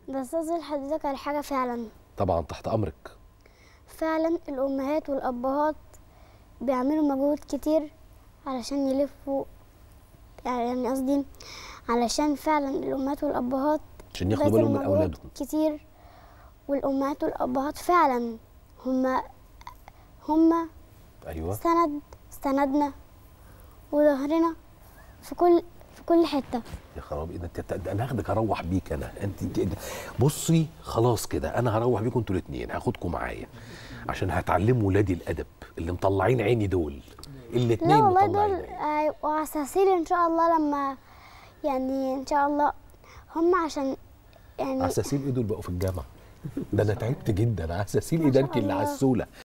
بس أسأل حضرتك على حاجة فعلا طبعا تحت امرك فعلا الأمهات والأبهات بيعملوا مجهود كتير علشان يلفوا يعني قصدي علشان فعلا الأمهات والأبهات عشان ياخدوا بالهم من بذلوا مجهود اولادهم كتير والأمهات والأبهات فعلا هما هما ايوه سند سندنا وظهرنا في كل في كل حتة يا خرابي ده انت ده انا هاخدك اروح بيك انا انت انت- بصي خلاص كده انا هروح بيكم انتوا الاثنين هاخدكم معايا عشان هتعلموا ولادي الادب اللي مطلعين عيني دول الاثنين لا والله مطلعين دول عيني هيبقوا عساسين ان شاء الله لما يعني ان شاء الله هم عشان يعني عساسين ايه دول بقوا في الجامعه ده انا تعبت جدا عساسين ايه ما ده شاء انت اللي الله. عسوله